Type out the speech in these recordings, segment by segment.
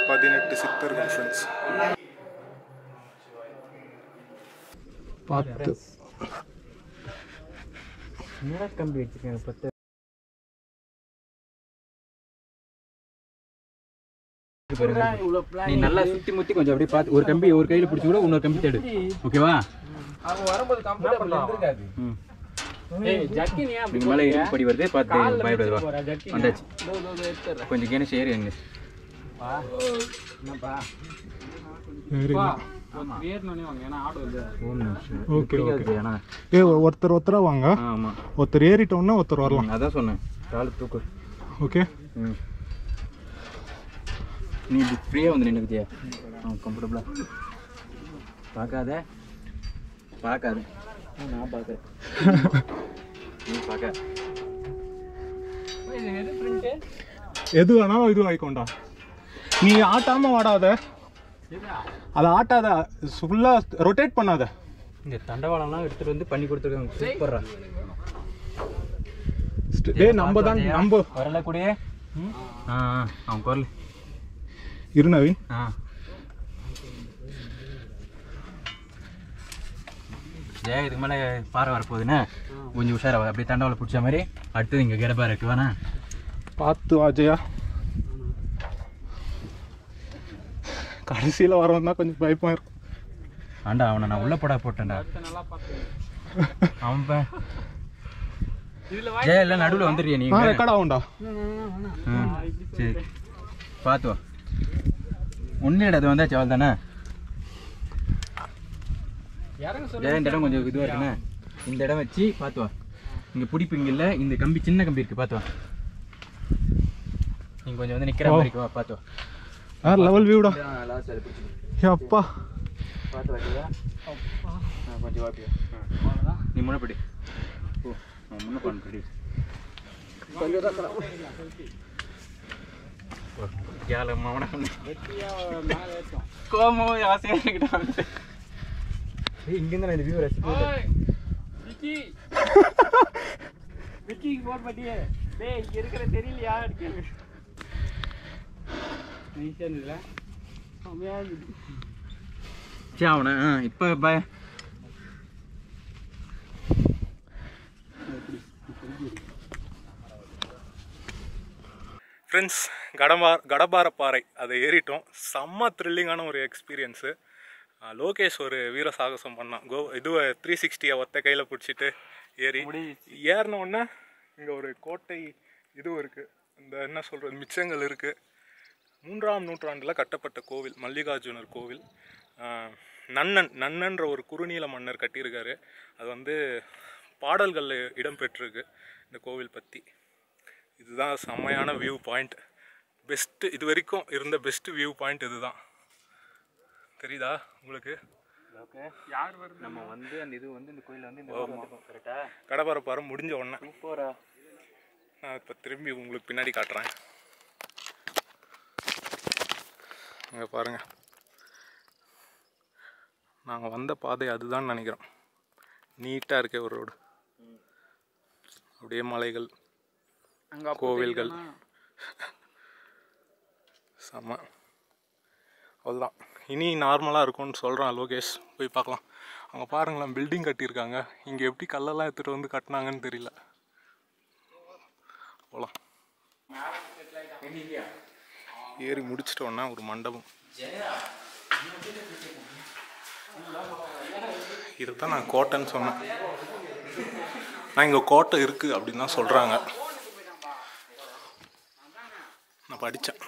பதினெட்டு சித்தர்கள் ஃப்ரெண்ட்ஸ் பார்த்து என்னடா கம்பி வச்சிருக்கேன் பத்து நீ நல்லா சுத்தி முத்தி கொஞ்சம் அப்படியே பார்த்து ஒரு கம்பி ஒரு கையில பிடிச்சி கூட இன்னொரு கம்பி தேடு ஓகேவா அவங்க வரும்போது கம்ஃபர்டபுள் இருந்திருக்காது ம் ஏய் ஜக்கி நீ அப்படி இதுக்கு மேலே இடுப்பு படி வருது பார்த்து பயப்படாது வா போறா ஜக்கி வந்தாச்சு தோ தோ தோ எடுத்துறேன் கொஞ்சம் கேனு சேரு எங்க வா என்னப்பா வெரி வா வேர்னோனே வாங்க ஏன்னா ஆடு வந்து ஓகே ஓகே ஆனா ஏ ஒருத்தர் ஒருத்தரா வாங்க ஆமா ஒருத்தர் ஏறிட்டோம்னா ஒருத்தர் வரலாம் ம், அதான் சொன்னேன் கால் தூக்கு ஓகே ம் நீ இப்படி ஃப்ரீயாக வந்து நின்றுக்கிட்டியா ஆ கம்ஃபர்டபுளா பார்க்காத பார்க்காத நான் பார்க்குறேன் நீ பார்க்க இது எது பிரிண்ட் எது வேணாலும் இது வாங்கிக்கோண்டா நீ ஆட்டாம வாடாத இதா அதை ஆட்டாத ஃபுல்லா ரொட்டேட் பண்ணாத இந்த தண்டவாளம்லாம் எடுத்துகிட்டு வந்து பண்ணி கொடுத்துருக்காங்க சூப்பர்ரா டேய் நம்ம தான் நம்ம வரல கூடயே ஆ ஆ அவன் குரல் இரு நவீன் ஆ ஜெய இதுக்கு மேலே பாறை வரப்போகுதுண்ணே கொஞ்சம் உஷாரா வா. அப்படியே தண்டவாளம் பிடிச்ச மாதிரி அடுத்தது இங்கே கிடப்பா இருக்கு வேணா பார்த்து வாஜயா கடைசியில் வரவன் தான் கொஞ்சம் பயமா இருக்கும் ஆண்டா அவனை நான் உள்ள போடா போட்டேன்டா நல்லா பார்த்து அவன் பே- இதுல ஜெய இல்லை நடுவில் வந்துடுறியா ஆ நீங்க ரெக்கார்ட் ஆகும்டா ம், சரி பார்த்து வா ஒன்றும் அது வந்தாச்சு அவள் தானே இறங்க சொல்லு ஜெய இந்த இடம் கொஞ்சம் இதுவாக இருக்குண்ணே இந்த இடம் வச்சு பார்த்து வா இங்கே பிடிப்பு இங்கே இல்லை இந்த கம்பி சின்ன கம்பி இருக்குது பார்த்து வா நீங்கள் கொஞ்சம் வந்து நிற்கிற மாதிரி இருக்கு, வா பார்த்து வா ஆ லெவல் வியூடா லாஸ்ட் அது பிடிச்சி அப்பா பார்த்து வாட்டியா ஆ கொஞ்சம் வாட்டியா அவ்வளவுதான் நீ முன்னப்படி ஓ நான் முன்ன பண்ணி கேளம்மா வெட்டியா மேல ஏத்தோம் கோமோ ஆசையாக இருக்கிட்டான் இங்கேருந்து நான் இந்த வியூ ரசிக்க ஓய் விக்கி விக்கிக்கு போன் பண்ணியே டேய் இங்க இருக்கிற தெரியலையா அடிக்கிறது நைஸா இருந்ததுல செம்மையா இருந்தது சரி அவனை ஆ இப்போ பய ஃப்ரெண்ட்ஸ் கடபா கடபாரப்பாறை அதை ஏறிட்டோம் செம்ம த்ரில்லிங்கான ஒரு எக்ஸ்பீரியன்ஸு லோகேஷ் ஒரு வீர சாகசம் பண்ணான் கோ இது த்ரீ சிக்ஸ்டியை ஒத்த கையில் பிடிச்சிட்டு ஏறி ஏறின உடனே இங்கே ஒரு கோட்டை இதுவும் இருக்குது இந்த என்ன சொல்கிறது மிச்சங்கள் இருக்குது மூன்றாம் நூற்றாண்டில் கட்டப்பட்ட கோவில் மல்லிகார்ஜுனர் கோவில் ஆஹ், நன்னன் நன்னன்ற ஒரு குறுநீல மன்னர் கட்டியிருக்காரு அது வந்து பாடல்களில் இடம்பெற்றிருக்கு இந்த கோவில் பற்றி இதுதான் செம்மையான வியூ பாயிண்ட் பெஸ்ட்டு இது வரைக்கும் இருந்த பெஸ்ட் வியூ பாயிண்ட் இதுதான் தெரியுதா உங்களுக்கு யார் வருது நம்ம வந்து அந்த இது வந்து இந்த கோயிலில் வந்து இந்த கரெக்டா கடப்பாறை முடிஞ்ச உடனே சூப்பரா நான் இப்போ திரும்பி உங்களுக்கு பின்னாடி காட்டுறேன் இங்கே பாருங்கள் நாங்கள் வந்த பாதை அதுதான் நினைக்கிறோம் நீட்டாக இருக்கே ஒரு ரோடு அப்படியே மலைகள் அங்க கோவில்கள் செம்ம அவ்வளோதான் இனி நார்மலாக இருக்கும்னு சொல்கிறான் லோகேஷ் போய் பார்க்கலாம் அங்கே பாருங்களேன் பில்டிங் கட்டியிருக்காங்க இங்கே எப்படி கல்லெல்லாம் எடுத்துகிட்டு வந்து கட்டினாங்கன்னு தெரியல போகலாம் ஏறி முடிச்சிட்டோன்னா ஒரு மண்டபம் இதுதான் நான் கோட்டைன்னு சொன்னேன் நான் இங்கே கோட்டை இருக்குது அப்படின்னு தான் சொல்கிறாங்க நான் படித்தேன்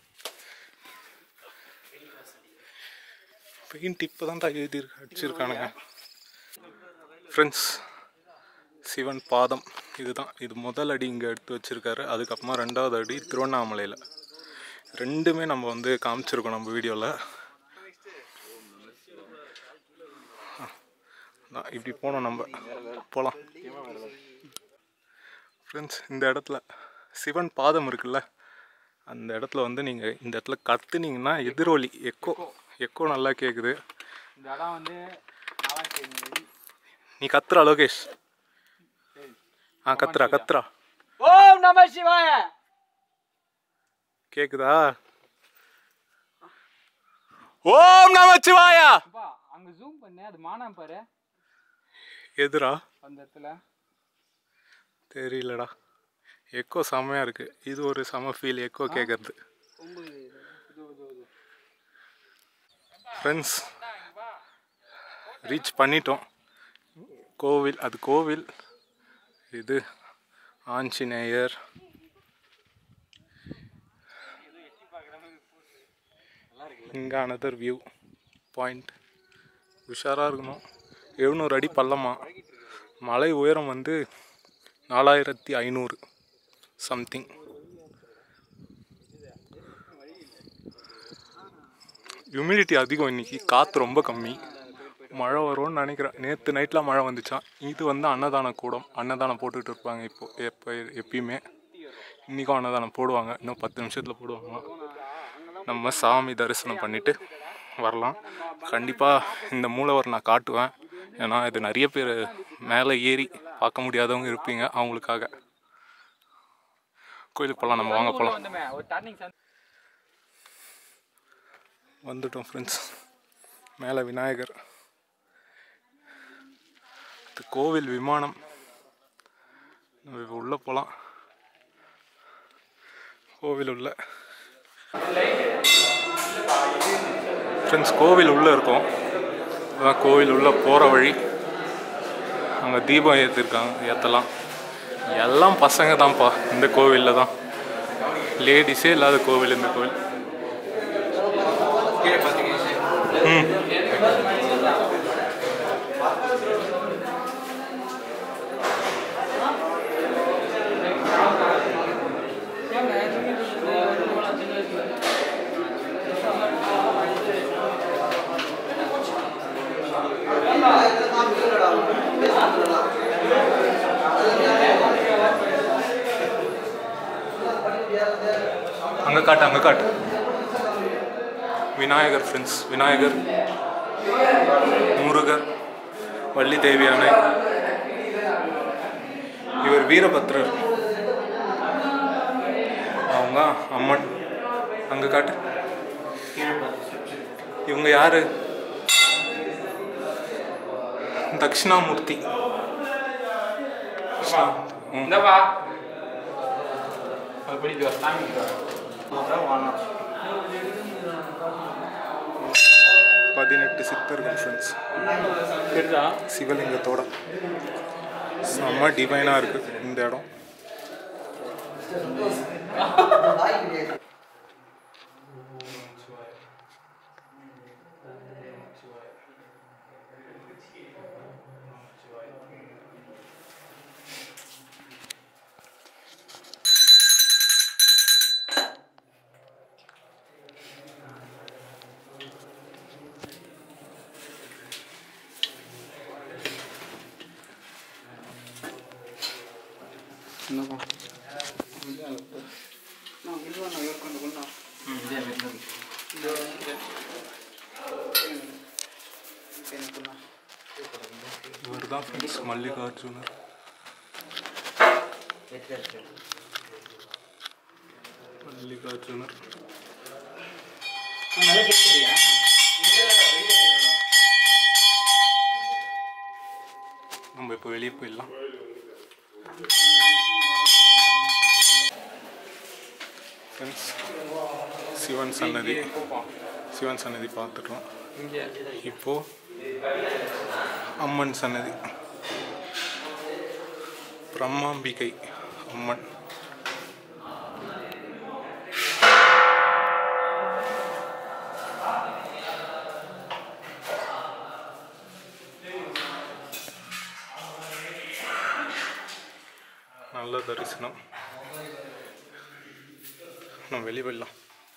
பெயிண்ட் இப்போ தான் எழுதி அடிச்சிருக்கானுங்க ஃப்ரெண்ட்ஸ் சிவன் பாதம் இதுதான் இது முதல் அடி இங்கே எடுத்து வச்சிருக்காரு அதுக்கப்புறமா ரெண்டாவது அடி திருவண்ணாமலையில் ரெண்டுமே நம்ம வந்து காமிச்சிருக்கோம் நம்ம வீடியோவில் இப்படி போனோம் நம்ம போகலாம் ஃப்ரெண்ட்ஸ் இந்த இடத்துல சிவன் பாதம் இருக்குல்ல அந்த இடத்துல வந்து நீங்கள் இந்த இடத்துல கத்துனீங்கன்னா எதிரொலி எக்கோ எக்கோ நல்லா கேட்குது இந்த இடம் வந்து நல்லா தெரியுது நீ கத்துறா லோகேஷ் ஆ கத்துறா கத்துறா ஓம் நம சிவாய கேக்குதா ஓம் நமச்சிவாயா அப்பா அங்க ஜூம் பண்ணு அது மானம் பாரு எதுரா அந்த இடத்துல தெரியலடா எக்கோ செம்மையா இருக்கு இது ஒரு செம ஃபீல் எக்கோ கேட்கறது உங்களுக்கு இது இது இது ஃப்ரெண்ட்ஸ் ரீச் பண்ணிட்டோம் கோவில் அது கோவில் இது ஆஞ்சநேயர் இங்கே அனதர் வியூ பாயிண்ட் உஷாராக இருக்கணும் எழுநூறு அடி பள்ளமா மலை உயரம் வந்து நாலாயிரத்தி ஐநூறு சம்திங் ஹியூமிடிட்டி அதிகம் இன்னைக்கு காற்று ரொம்ப கம்மி மழை வரும்னு நினைக்கிறேன் நேற்று நைட்டில் மழை வந்துச்சான் இது வந்து அன்னதான கூடம் அன்னதானம் போட்டுட்டு இருப்பாங்க இப்போ எப்போ எப்பயுமே இன்றைக்கும் அன்னதானம் போடுவாங்க இன்னும் பத்து நிமிஷத்தில் போடுவாங்க நம்ம சாமி தரிசனம் பண்ணிட்டு வரலாம் கண்டிப்பாக இந்த மூலவர் நான் காட்டுவேன் ஏன்னா இது நிறைய பேர் மேலே ஏறி பார்க்க முடியாதவங்க இருப்பீங்க அவங்களுக்காக கோயிலுக்கு போகலாம் நம்ம வாங்க போகலாம் வந்துமே ஒரு டர்னிங் வந்துட்டோம் ஃப்ரெண்ட்ஸ் மேலே விநாயகர் இது கோவில் விமானம் நம்ம இப்போ உள்ளே போகலாம் கோவில் உள்ள ஃப்ரெண்ட்ஸ் கோவில் உள்ளே இருக்கோம் அதான் கோவில் உள்ள போகிற வழி அங்கே தீபம் ஏற்றிருக்காங்க ஏற்றலாம் எல்லாம் பசங்க தான்ப்பா இந்த கோவிலில் தான் லேடிஸே இல்லாத கோவில் இந்த கோவில் ம் அங்கே காட்டு அங்கே காட்டு விநாயகர் ஃப்ரெண்ட்ஸ் விநாயகர் முருகர் வள்ளி தேவி அணை இவர் வீரபத்ரர் அவங்க அம்மன் அங்கே காட்டு இவங்க யாரு தட்சிணாமூர்த்தி ம். இந்தப்பா அது பிடிக்குவா சாமி பதினெட்டு சித்தர்கள் ஃப்ரெண்ட்ஸ் தெரியுதா சிவலிங்கத்தோட செம்ம டிவைனாக இருக்குது இந்த இடம் இவர் தான் ஃப்ரெண்ட்ஸ் மல்லிகார்ஜுனர் மல்லிகார்ஜுனர் நம்ம இப்போ வெளியே போயிடலாம் ஃப்ரெண்ட்ஸ் சிவன் சன்னதி சிவன் சன்னதி பார்த்துட்டோம் இங்கே இப்போ அம்மன் சன்னதி பிரம்மாம்பிகை அம்மன் நல்ல தரிசனம் நம்ம வெளியே போயிடலாம்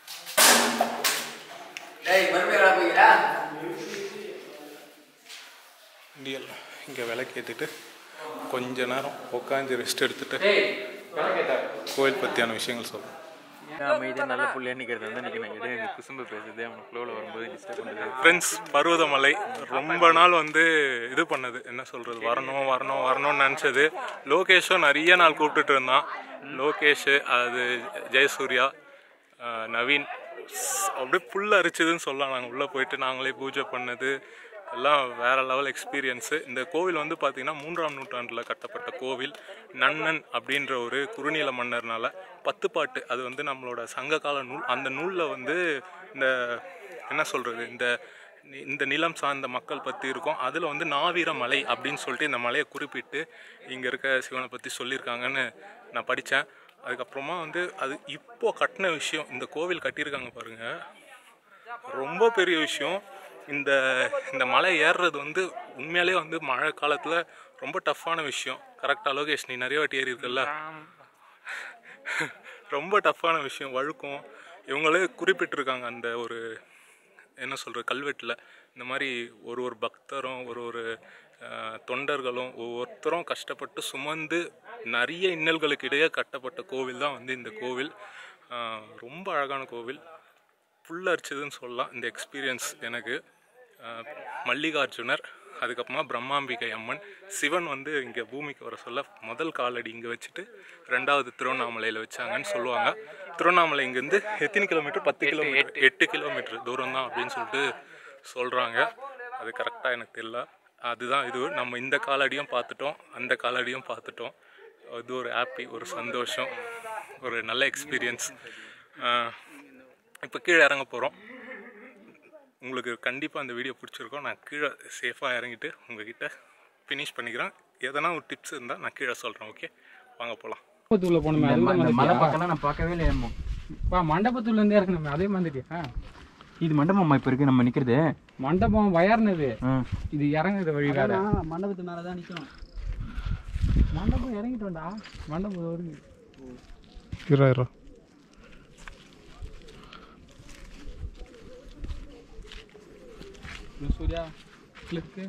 இந்தியல் இங்கே விளக்கேற்றிட்டு கொஞ்ச நேரம் உட்காந்து ரெஸ்ட் எடுத்துட்டு டேய் விளக்கேத்தாரு கோயில் பற்றியான விஷயங்கள் சொல்லுவோம் அமைதியாக நல்ல புள்ளையா நிற்கிறது வந்து நிற்கணும் இடையே எனக்கு குசும்பு பேசுது அவனுக்கு ஃப்ளோவில் வரும்போது டிஸ்டர்ப் பண்ணுது ஃப்ரெண்ட்ஸ் பருவதமலை ரொம்ப நாள் வந்து இது பண்ணது என்ன சொல்கிறது வரணும் வரணும் வரணும்னு நினச்சது லோகேஷும் நிறைய நாள் கூப்பிட்டுட்டு இருந்தான் லோகேஷ் அது ஜெயசூர்யா அஹ், நவீன் ஸ்- அப்படியே புல் அரிச்சதுன்னு சொல்லலாம் நாங்கள் உள்ளே போயிட்டு நாங்களே பூஜை பண்ணது எல்லாம் வேற லெவல் எக்ஸ்பீரியன்ஸு இந்த கோவில் வந்து பார்த்திங்கன்னா மூன்றாம் நூற்றாண்டில் கட்டப்பட்ட கோவில் நன்னன் அப்படின்ற ஒரு குறுநில மன்னர்னால பத்து பாட்டு அது வந்து நம்மளோட சங்ககால நூல் அந்த நூலில் வந்து இந்த என்ன சொல்கிறது இந்த நி- இந்த நிலம் சார்ந்த மக்கள் பற்றி இருக்கும் அதில் வந்து நாவீர மலை அப்படின்னு சொல்லிட்டு இந்த மலையை குறிப்பிட்டு இங்கே இருக்க சிவனை பற்றி சொல்லியிருக்காங்கன்னு நான் படித்தேன் அதுக்கப்புறமா வந்து அது இப்போ கட்டின விஷயம் இந்த கோவில் கட்டியிருக்காங்க பாருங்க ரொம்ப பெரிய விஷயம் இந்த இந்த மலை ஏறுறது வந்து உண்மையிலே வந்து மழை காலத்தில் ரொம்ப டஃப்பான விஷயம் கரெக்டாக லோகேஷ் நீ நிறைய வாட்டி ஏறி இருக்கல்ல ரொம்ப டஃப்பான விஷயம் வழுக்கும் இவங்களே குறிப்பிட்டிருக்காங்க அந்த ஒரு என்ன சொல்கிறது கல்வெட்டில் இந்த மாதிரி ஒரு ஒரு பக்தரும் ஒரு ஒரு அஹ், தொண்டர்களும் ஒவ்வொருத்தரும் கஷ்டப்பட்டு சுமந்து நிறைய இன்னல்களுக்கு இடையே கட்டப்பட்ட கோவில் தான் வந்து இந்த கோவில் அஹ், ரொம்ப அழகான கோவில் புல்லரிச்சதுன்னு சொல்லலாம் இந்த எக்ஸ்பீரியன்ஸ் எனக்கு அஹ், மல்லிகார்ஜுனர் அதுக்கப்புறமா பிரம்மாம்பிகை அம்மன் சிவன் வந்து இங்கே பூமிக்கு வர சொல்ல முதல் காலடி இங்கே வச்சுட்டு ரெண்டாவது திருவண்ணாமலையில் வச்சாங்கன்னு சொல்லுவாங்க திருவண்ணாமலை இங்கேருந்து எத்தனை கிலோமீட்டர் பத்து கிலோமீட்டர் எட்டு கிலோமீட்டர் தூரம் தான் அப்படின்னு சொல்லிட்டு சொல்கிறாங்க அது கரெக்டாக எனக்கு தெரியல அதுதான் இது நம்ம இந்த காலடியும் பார்த்துட்டோம் அந்த காலடியும் பார்த்துட்டோம் அது ஒரு ஹாப்பி ஒரு சந்தோஷம் ஒரு நல்ல எக்ஸ்பீரியன்ஸ் இப்போ கீழே இறங்க போகிறோம் உங்களுக்கு கண்டிப்பாக அந்த வீடியோ பிடிச்சிருக்கோம் நான் கீழே சேஃபாக இறங்கிட்டு உங்ககிட்ட ஃபினிஷ் பண்ணிக்கிறேன் எதனா ஒரு டிப்ஸ் இருந்தால் நான் கீழே சொல்கிறேன் ஓகே வாங்க போகலாம் மண்டபத்துக்குள்ள போகணுமே இந்த ம- இந்த அதுக்குள்ள மலை மலை பக்கம்லாம் நான் பார்க்கவே இல்லை ஏமோ பா மண்டபத்துல இருந்தே இருக்கணுமே அதே மாதிரியா இது மண்டபமா இப்போ இருக்கு நம்ம நிற்கிறது மண்டபம் வயர்னது இது இறங்குது வழி வேற மண்டபத்து மேலே தான் நிற்கணும் மண்டபம் இறங்கிட்டோம்டா மண்டபம் வருது இரா இரா இந்த சூர்யா கிளிக்கு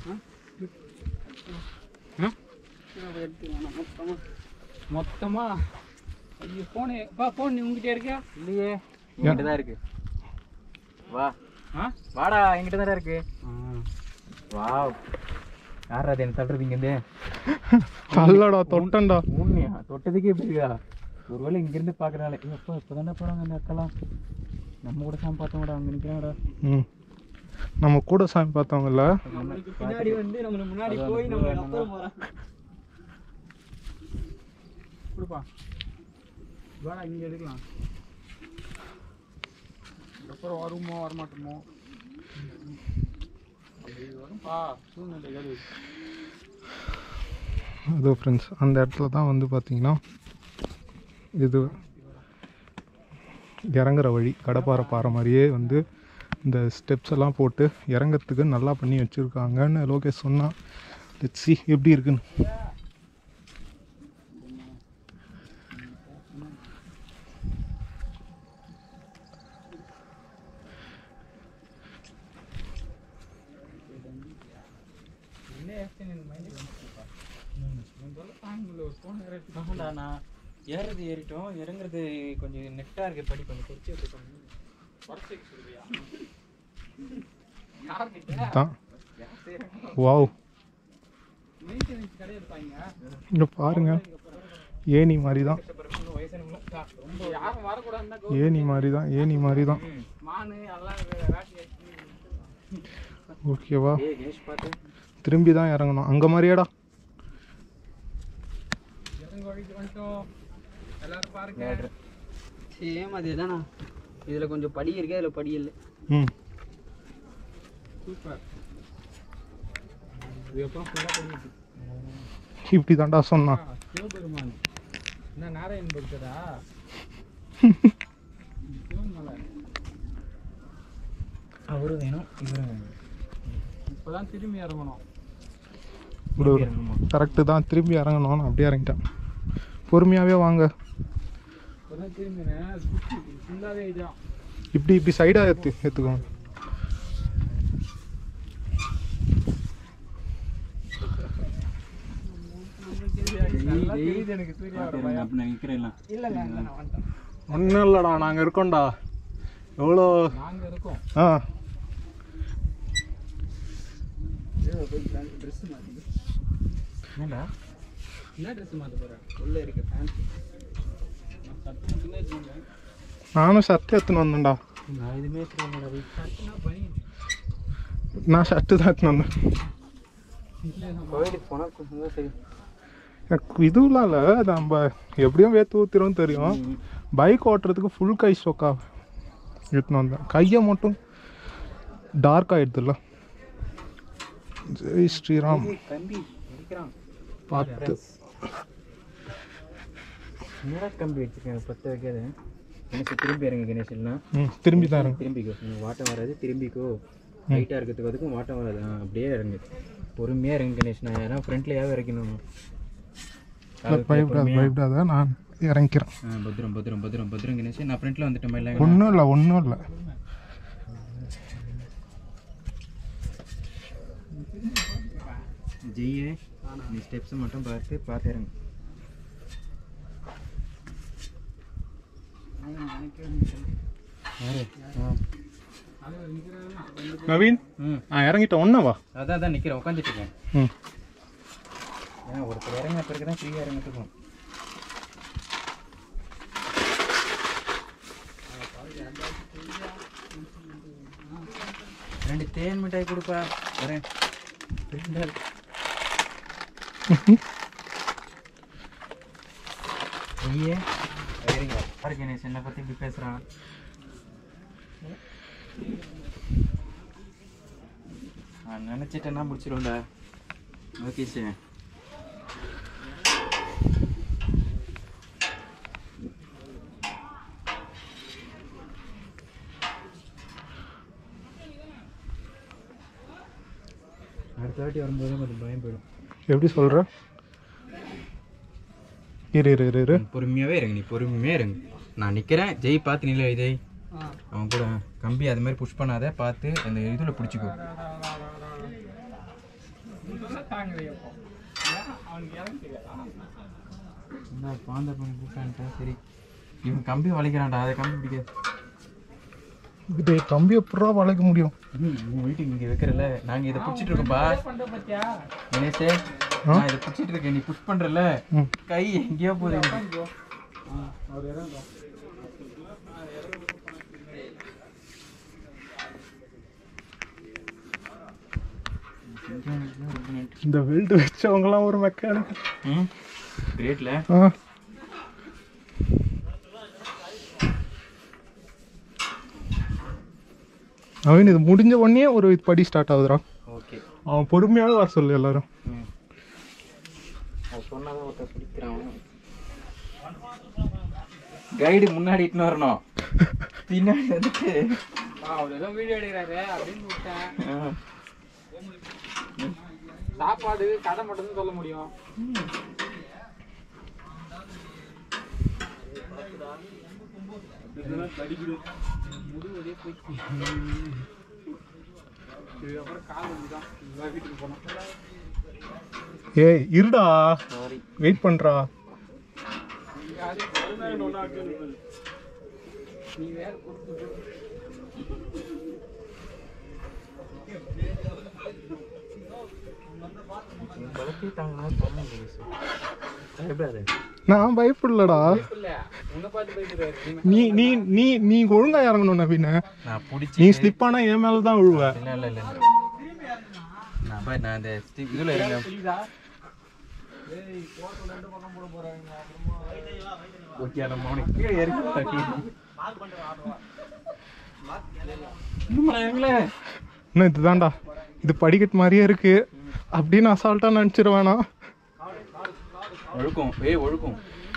மொத்தமா ஐயோ போனே பா போன் நீ உங்ககிட்ட இருக்கியா இல்லையே என்கிட்ட தான் இருக்கு வா ஆ வாடா என்கிட்ட தான் இருக்கு வாவ் யாரா அது என்ன தள்ளுறது இங்கேருந்து அல்லடா தொட்டண்டா உண்மையா தொட்டதுக்கே இப்படி இருக்கா ஒருவேளை இங்கேருந்து பார்க்குறாள் எப்போ இப்போ தானே போகிறாங்க அந்த அக்கெல்லாம் நம்ம கூட சாமி பார்த்தோம்டா அங்கே நிற்கிறாங்கடா ம் நம்ம கூட சாமி பார்த்தவங்கல்ல பின்னாடி வந்து நம்மள முன்னாடி போய் நம்ம அப்புறம் போகிறோம் கொடுப்பா வேடா இங்கே எடுக்கலாம் அப்புறம் வருமோ வரமாட்டோமோ அப்படி வரும்பா சூழ்நிலைகள் அதோ ஃப்ரெண்ட்ஸ் அந்த இடத்துல தான் வந்து பார்த்தீங்கன்னா இது இறங்குற வழி கடப்பாறை பாறை மாதிரியே வந்து இந்த ஸ்டெப்ஸ் எல்லாம் போட்டு இறங்கறதுக்கு நல்லா பண்ணி வச்சுருக்காங்கன்னு லோகேஷ் சொன்னான் லெட்ஸ் see எப்படி இருக்குன்னு என்ன ஆக்ஷன் இந்த மைண்ட் வந்துச்சுப்பா சொல்ல தாங்கல ஒரு ஃபோன் இறக்கி ஆமாடா நான் ஏறுறது ஏறிட்டோம் இறங்குறது கொஞ்சம் நெட்டாக இருக்கு படி கொஞ்சம் குறிச்சு வச்சுக்கோங்க குறைச்சிக்க சொல்லுவியா யார்கிட்ட தான் வாவ் மெயின்டெனன்ஸ் கடை இருப்பாங்க இங்கே பாருங்க ஏணி மாதிரி தான் ரொம்ப யாரும் வரக்கூடாதுன்னா ஏணி மாதிரி தான் ஏணி மாதிரி தான் மானு எல்லாம் வேட்டி ஓகேவா ஏய் கேஷ் பார்த்து திரும்பி தான் இறங்கணும் அங்கே மாதிரியாடா இறங்க வழிக்கு வந்துட்டோம் எல்லாரும் பாருங்க சேம் அதே தானா இதில் கொஞ்சம் படி இருக்கு அதில் படி இல்லை ம் சூப்பர் இதுக்கப்புறம் ஃபுல்லாக பண்ணிட்டு இப்படி தான்டா சொன்னான் சிவபெருமான் என்ன நாராயண் பக்தரா சிவன் மலை அவரும் வேணும் இவரும் வேணும் இப்போதான் திரும்பி இறங்கணும் ஒரு கரெக்டு தான் திரும்பி இறங்கணும் அப்படியே இறங்கிட்டேன் பொறுமையாகவே வாங்க இப்போதான் திரும்பினேன் ஃபுல்லாகவே இதான் இப்படி இப்படி சைடாக ஏற்று ஏற்றுக்கோங்க நல்லா தெரியுது எனக்கு சூர்யாவோட பயம் அப்படி நான் நிற்கிறேன் இல்லை இல்லை நான் வந்துட்டேன் ஒன்றும் இல்லைடா நாங்கள் இருக்கோம்டா எவ்வளோ நாங்கள் இருக்கோம் ஆ ட்ரெஸ் மாற்றி என்னடா என்ன ட்ரெஸ் மாற்ற போகிறேன் உள்ளே இருக்கு ஃபேன் சட்டு மட்டும்தான் வச்சுக்கோங்க நானும் ஷர்ட் எடுத்துன்னு வந்தேன்டா நான் எதுவுமே சொல்லுங்கடா நான் ஷர்ட்டு தான் எடுத்துன்னு வந்தேன் கோயிலுக்கு போனால் கொஞ்சம் தான் சரி எனக்கு இதுலாம் இல்லை நம்ம எப்படியும் வேத்து ஊற்றிரும் தெரியும் பைக் ஓட்டுறதுக்கு ஃபுல் கை ஸ்டோக்கா எடுத்துன்னு வந்தேன் கையை மட்டும் டார்க் ஆகிடுதுல்ல ஜெய் ஸ்ரீராம் கம்பி அடிக்கிறான் பார்த்து நேரா கம்பி வச்சுருக்கேன் பத்து வைக்காத கணேஷ் திரும்பி இறங்க கணேஷ் இல்லைனா ம் திரும்பி தான் இருங்க திரும்பிக்கோ உனக்கு வாட்டம் வராது திரும்பிக்கோ ஹைட்டாக இருக்கிறதுக்கு அதுக்கும் வாட்டம் வராது ஆ, அப்படியே இறங்கு பொறுமையாக இறங்கு கணேஷ் நான் ஏன்னா ஃப்ரண்ட்லையாவது இறக்கணும் பயப்படாத பயப்படாத நான் இறங்கிக்கிறேன் ஆ பத்திரம் பத்திரம் பத்திரம் பத்திரம் கணேஷ் நான் ஃப்ரண்ட்டில் வந்துட்டேன் இல்லை ஒன்றும் இல்லை ஒன்றும் இல்லை ஜெய்யே நீ ஸ்டெப்ஸை மட்டும் பார்த்து பார்த்து இறங்கு யாரு? ஆ. நவீன் ம் ஆ இறங்கிட்டேன் ஒன்றா அதான் அதான் நிற்கிறேன் உட்காந்துட்டு இருக்கேன் ம் ஏன்னா ஒருத்தர் இறங்கின பிறகு தான் ஃப்ரீயாக இறங்கிட்டுருக்கோம் ரெண்டு தேன் மிட்டாய் கொடுப்பா வரேன் ரெண்டு ஐயே சரிங்க பாரு கணேஷ் என்னை பற்றி இப்படி பேசுகிறான் நான் நினச்சிட்டேன்னா முடிச்சிடும்டா ஓகே சார் அடுத்த வாட்டி வரும்போது கொஞ்சம் பயம் போயிடும் எப்படி சொல்கிற இரு இரு இரு இரு பொறுமையாகவே இறங்கு நீ பொறுமையாக இறங்கு நான் நிற்கிறேன் ஜெய் பார்த்து நில்ல ஜெய் அவன் கூட கம்பி அது மாதிரி புஷ் பண்ணாத பார்த்து அந்த இதில் பிடிச்சிக்கோ என்ன பாந்த பண்ணி கூப்பிட்டான்ட்டா சரி இவன் கம்பி வளைக்கிறான்டா அதை கம்பி பிடிக்காது இது கம்பி எப்படா வளைக்க முடியும் ம், உன் வீட்டுக்கு இங்கே வைக்கிறல நாங்கள் இதை பிடிச்சிட்டு இருக்கோம்ப்பா கணேஷே நான் இதை பிடிச்சிட்டு இருக்கேன் நீ புஷ் பண்ணுறல ம் கை எங்கேயோ போகுது எனக்கு. இந்த வெல்ட் வச்சவங்கலாம் ஒரு மெக்கானிக் ம் கிரேட்ல ஆ அவன் இது முடிஞ்ச உடனே ஒரு படி ஸ்டார்ட் ஆகுதுடா ஓகே அவன் பொறுமையாவே வர சொல்லு எல்லாரும் ம் அது சொன்னாதான் ஒருத்தர் பிடிக்கிறான் கைடு முன்னாடி இட்டுன்னு வரணும் பின்னாடி வந்துட்டு அவர் ஏதோ வீடியோ எடுக்கிறாரு அப்படின்னு விட்டேன் ஆ. சாப்பாடு கடை மட்டும் தான் சொல்ல முடியும் இதுக்கப்புறம் கால் வந்துதான் இதுதான் வீட்டுக்கு போனோம் ஏய் இருடா சாரி வெயிட் பண்றா நீ வேற கொடுத்து பழக்கிட்டாங்கன்னா சொல்லுங்க பயப்படாது நான் பயப்படலடா இல்ல உன்னை பார்த்து போயிட்டு நீ நீ நீ நீ ஒழுங்கா இறங்கணும் நவீன நான் நீ பிடிச்சி ஸ்லிப் ஆனா என் மேல தான் விழுவ இல்லை இல்லை இல்லை நான் பாரு நான் அந்த ஸ்டிக் இதில் இருங்க ஓகே நம்ம அவனுக்கு கீழே இறக்கி இன்னும் இறங்கல இன்னும் இதுதான்டா இது படிக்கட்டு மாதிரியே இருக்கு அப்படின்னு அசால்ட்டா நினச்சிட வேணாம் ஒழுக்கும் ஏய் ஒழுக்கும்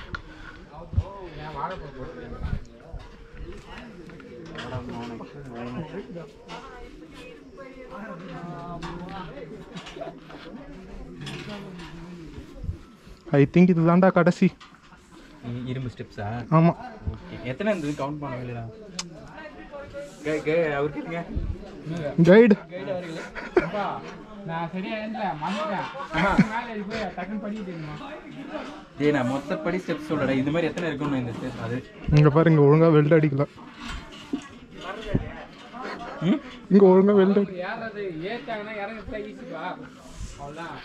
ஐ திங்க் இதுதான்டா கடைசி இ- இரும்பு ஸ்டெப்ஸா ஆமா ஓகே எத்தனை இருந்தது கவுண்ட் பண்ண வேலையா கே கே அவர் கேளுங்க கைடு அப்பா நான் சரியா எழுந்தல மறந்துட்டேன் மேலே ஏறி போய் டக்குன்னு படிக்கிட்டு இருந்தோம் டேய் நான் மொத்த படி ஸ்டெப்ஸ் சொல்றேன் இது மாதிரி எத்தனை இருக்கணும் இந்த ஸ்டெப் அது இங்க பாருங்க ஒழுங்கா வெல்ட் அடிக்கல ம் இங்க ஒழுங்கா வெல்ட் அடி ஏறது ஏத்தாங்கன்னா இறங்கி ஈஸிப்பா அவ்வளோதான்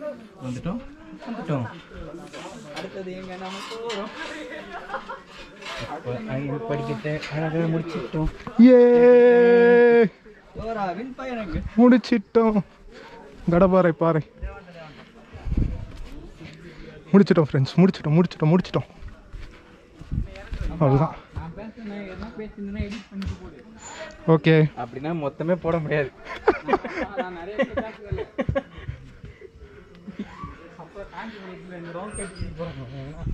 வந்துட்டோம் வந்துட்டோம் அடுத்தது எங்க நம்ம போகிறோம் இப்போ ஐந்து படிக்கட்டை அழகாக முடிச்சிட்டோம் ஏ ஓரா வின் எனக்கு முடிச்சிட்டோம் கடப்பாறை பாறை முடிச்சிட்டோம் ஃப்ரெண்ட்ஸ் முடிச்சிட்டோம் முடிச்சிட்டோம் முடிச்சிட்டோம் அவ்வளோதான் நான் பேசுனேன் எதனா பேசியிருந்தேன்னா எடிட் பண்ணிட்டு போடு ஓகே அப்படின்னா மொத்தமே போட முடியாது நான் நிறைய பேர் பேசுறதில்ல அப்புறம் காஞ்சி குளத்தில் இந்த ரவுண்ட் கட்டிட்டு போகிறோம்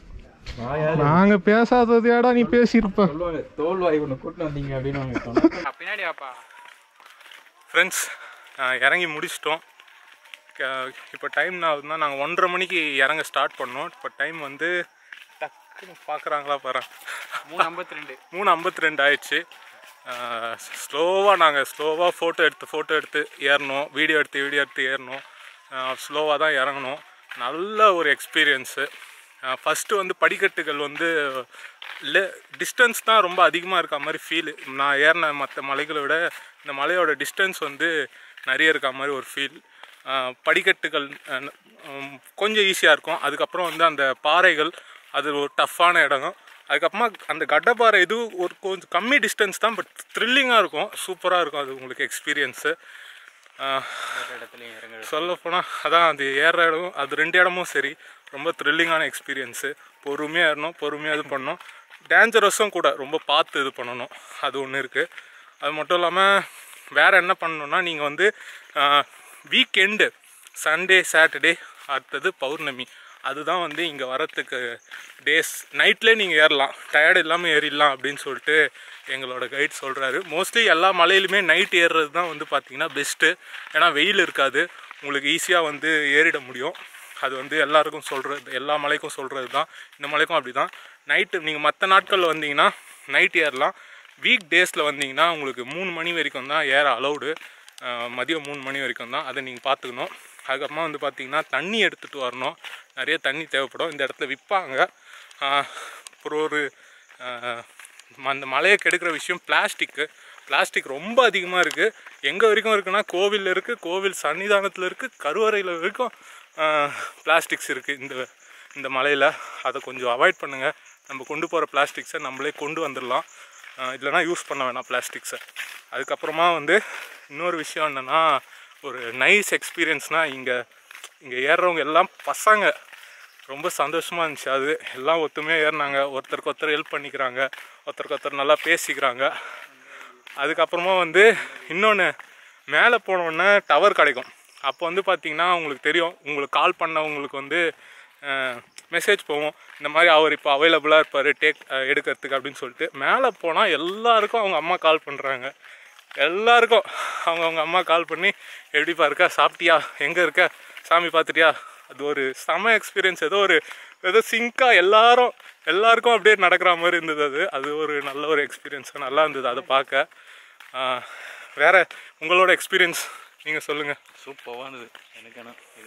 நாங்கள் பேசாதது ஏடா நீ பேசியிருப்ப சொல்லுவாங்க தோல் வாய் ஒன்று கூட்டிட்டு வந்தீங்க அப்படின்னு அவங்க சொன்னாங்க பின்னாடி வாப்பா ஃப்ரெண்ட்ஸ் இறங்கி முடிச்சிட்டோம் இப்போ டைம் ஆகுதுன்னா நாங்கள் ஒன்றரை மணிக்கு இறங்க ஸ்டார்ட் பண்ணோம் இப்போ டைம் வந்து டக்குன்னு பார்க்குறாங்களா பாரு மூணு ஐம்பத்தி ரெண்டு மூணு ஐம்பத்தி ரெண்டு ஆயிடுச்சு ஸ்லோவாக நாங்கள் ஸ்லோவாக ஃபோட்டோ எடுத்து ஃபோட்டோ எடுத்து ஏறணும் வீடியோ எடுத்து வீடியோ எடுத்து ஏறணும் ஸ்லோவாக தான் இறங்கணும் நல்ல ஒரு எக்ஸ்பீரியன்ஸு ஃபஸ்ட்டு வந்து படிக்கட்டுகள் வந்து இல்லை டிஸ்டன்ஸ் தான் ரொம்ப அதிகமாக இருக்க மாதிரி ஃபீல் நான் ஏறின மற்ற மலைகளை விட இந்த மலையோட டிஸ்டன்ஸ் வந்து நிறைய இருக்க மாதிரி ஒரு ஃபீல் படிக்கட்டுகள் அஹ், உம், கொஞ்சம் ஈஸியாக இருக்கும் அதுக்கப்புறம் வந்து அந்த பாறைகள் அது ஒரு டஃப்பான இடம் அதுக்கப்புறமா அந்த கட்டப்பாறை இது ஒரு கொஞ்சம் கம்மி டிஸ்டன்ஸ் தான் பட் த்ரில்லிங்காக இருக்கும் சூப்பராக இருக்கும் அது உங்களுக்கு எக்ஸ்பீரியன்ஸு இடத்துலையும் இறங்க சொல்ல போனால் அதான் அது ஏறுற இடம் அது ரெண்டு இடமும் சரி ரொம்ப த்ரில்லிங்கான எக்ஸ்பீரியன்ஸு பொறுமையாக ஏறணும் பொறுமையாக இது பண்ணணும் டேஞ்சரஸும் கூட ரொம்ப பார்த்து இது பண்ணணும் அது ஒன்று இருக்குது அது மட்டும் இல்லாமல் வேறு என்ன பண்ணணும்னா நீங்கள் வந்து வீக்கெண்டு சண்டே சாட்டர்டே அடுத்தது பௌர்ணமி அதுதான் வந்து இங்கே வரத்துக்கு டேஸ் நைட்லேயே நீங்கள் ஏறலாம் டயர்டு இல்லாமல் ஏறிடலாம் அப்படின்னு சொல்லிட்டு எங்களோட கைட் சொல்கிறாரு மோஸ்ட்லி எல்லா மலையிலுமே நைட் ஏறுறது தான் வந்து பார்த்திங்கன்னா பெஸ்ட்டு ஏன்னா வெயில் இருக்காது உங்களுக்கு ஈஸியாக வந்து ஏறிட முடியும் அது வந்து எல்லாருக்கும் சொல்கிறது எல்லா மலைக்கும் சொல்கிறது தான் இந்த மலைக்கும் அப்படி தான் நைட்டு நீங்கள் மற்ற நாட்களில் வந்தீங்கன்னா நைட் ஏறலாம் வீக் டேஸில் வந்தீங்கன்னா உங்களுக்கு மூணு மணி வரைக்கும் தான் ஏற அலௌடு மதியம் மூணு மணி வரைக்கும் தான் அதை நீங்கள் பார்த்துக்கணும் அதுக்கப்புறமா வந்து பார்த்தீங்கன்னா தண்ணி எடுத்துகிட்டு வரணும் நிறைய தண்ணி தேவைப்படும் இந்த இடத்துல விற்பாங்க அப்புறம் ஒரு ஆஹ், அந்த மலையை கெடுக்கிற விஷயம் பிளாஸ்டிக்கு பிளாஸ்டிக் ரொம்ப அதிகமாக இருக்குது எங்கே வரைக்கும் இருக்குன்னா கோவிலில் இருக்குது கோவில் சன்னிதானத்தில் இருக்குது கருவறையில் வரைக்கும் பிளாஸ்டிக்ஸ் இருக்குது இந்த இந்த மலையில் அதை கொஞ்சம் அவாய்ட் பண்ணுங்கள் நம்ம கொண்டு போகிற பிளாஸ்டிக்ஸை நம்மளே கொண்டு வந்துடலாம் ஆஹ் இல்லைனா யூஸ் பண்ண வேணாம் பிளாஸ்டிக்ஸை அதுக்கப்புறமா வந்து இன்னொரு விஷயம் என்னென்னா ஒரு நைஸ் எக்ஸ்பீரியன்ஸ்னால் இங்கே இங்கே ஏறுறவங்க எல்லாம் பசங்க ரொம்ப சந்தோஷமாக இருந்துச்சு அது எல்லாம் ஒத்துமையாக ஏறினாங்க ஒருத்தருக்கு ஒருத்தர் ஹெல்ப் பண்ணிக்கிறாங்க ஒருத்தருக்கு ஒருத்தர் நல்லா பேசிக்கிறாங்க அதுக்கப்புறமா வந்து இன்னொன்று மேலே போனோடனே டவர் கிடைக்கும் அப்போ வந்து பார்த்தீங்கன்னா உங்களுக்கு தெரியும் உங்களுக்கு கால் பண்ணவங்களுக்கு வந்து மெசேஜ் போவோம் இந்த மாதிரி அவர் இப்போ அவைலபிளாக இருப்பார் டேக் எடுக்கிறதுக்கு அப்படின்னு சொல்லிட்டு மேலே போனால் எல்லாருக்கும் அவங்க அம்மா கால் பண்ணுறாங்க எல்லாருக்கும் அவங்க அவங்க அம்மா கால் பண்ணி எப்படிப்பா இருக்க சாப்பிட்டியா எங்கே இருக்க சாமி பார்த்துட்டியா அது ஒரு செம எக்ஸ்பீரியன்ஸ் ஏதோ ஒரு ஏதோ சிங்காக எல்லாரும் எல்லாருக்கும் அப்படியே நடக்கிற மாதிரி இருந்தது அது அது ஒரு நல்ல ஒரு எக்ஸ்பீரியன்ஸ் நல்லா இருந்தது அதை பார்க்க ஆஹ், வேற உங்களோட எக்ஸ்பீரியன்ஸ் நீங்கள் சொல்லுங்கள் சூப்பராக இருந்தது எனக்கு ஆனால் இது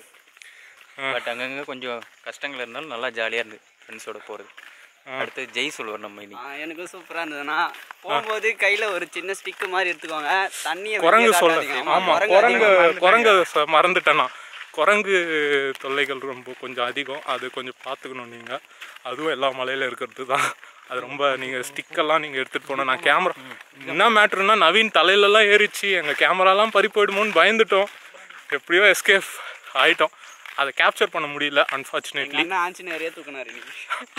பட் அங்கங்கே கொஞ்சம் கஷ்டங்கள் இருந்தாலும் நல்லா ஜாலியாக இருந்தது ஃப்ரெண்ட்ஸோட போகிறது அடுத்து ஜெய் சொல்லுவார் நம்ம இன்னைக்கு ஆ, எனக்கும் சூப்பரா இருந்ததுண்ணா போகும்போது கையில ஒரு சின்ன ஸ்டிக் மாதிரி எடுத்துக்கோங்க தண்ணியை குரங்கு வெளியே சொல்ல காட்டாதீங்க. ஆமா, ஆமாம் குரங்கு குரங்கு அதிகமா குரங்கு ச- மறந்துட்டேனா குரங்கு தொல்லைகள் ரொம்ப கொஞ்சம் அதிகம் அது கொஞ்சம் பார்த்துக்கணும் நீங்கள் அதுவும் எல்லா மலையில இருக்கிறது தான் அது ரொம்ப நீங்கள் ஸ்டிக்கெல்லாம் நீங்கள் எடுத்துகிட்டு போகணும் நான் கேமரா என்ன மேட்ருன்னா நவீன் தலையிலலாம் ஏறிச்சு எங்கள் கேமராலாம் பறி போயிடுமோன்னு பயந்துட்டோம் எப்படியோ எஸ்கேப் ஆயிட்டோம் அதை கேப்சர் பண்ண முடியல எங்க அன்ஃபார்ச்சுனேட்லி அண்ணன் ஆஞ்சநேயரே தூக்குனாரு இன்னைக்கு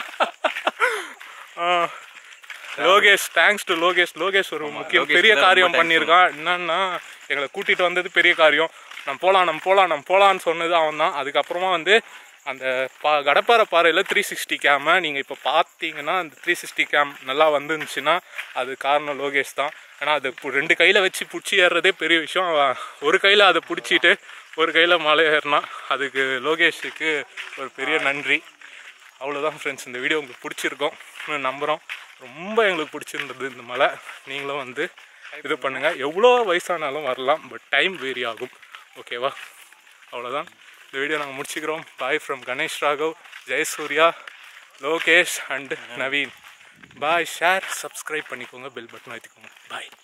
லோகேஷ் தேங்க்ஸ் டு லோகேஷ் லோகேஷ் ஒரு முக்கிய லோகேஷ்க்கு பெரிய தான் ரொம்ப காரியம் thanks பண்ணியிருக்கான் என்னன்னா எங்களை கூட்டிட்டு வந்தது பெரிய காரியம் நம்ம போகலாம் நம்ம போகலாம் நம்ம போகலான்னு சொன்னது அவன் தான் அதுக்கப்புறமா வந்து அந்த பா கடப்பாறை பாறையில் த்ரீ சிக்ஸ்டி கேமை நீங்கள் இப்போ பார்த்தீங்கன்னா அந்த த்ரீ சிக்ஸ்டி கேம் நல்லா வந்துருந்துச்சுன்னா அது காரணம் லோகேஷ் தான் ஏன்னா அது பு- ரெண்டு கையில் வச்சு பிடிச்சி ஏறுறதே பெரிய விஷயம் அவன் ஒரு கையில் அதை பிடிச்சிட்டு ஒரு கையில் மலை ஏறினான் அதுக்கு லோகேஷுக்கு ஒரு பெரிய நன்றி அவ்வளோதான் ஃப்ரெண்ட்ஸ் இந்த வீடியோ உங்களுக்கு பிடிச்சிருக்கோம் இன்னும் நம்புகிறோம் ரொம்ப எங்களுக்கு பிடிச்சிருந்தது இந்த மலை நீங்களும் வந்து இது பண்ணுங்கள் எவ்வளோ வயசானாலும் வரலாம் பட் டைம் வேரி ஆகும் ஓகேவா அவ்வளோதான் இந்த வீடியோ நாங்கள் முடிச்சுக்கிறோம் bye from Ganesh Raghav Jayasurya Lokesh and Naveen bye share subscribe பண்ணிக்கோங்க பெல் பட்டன் வைத்துக்கோங்க பாய்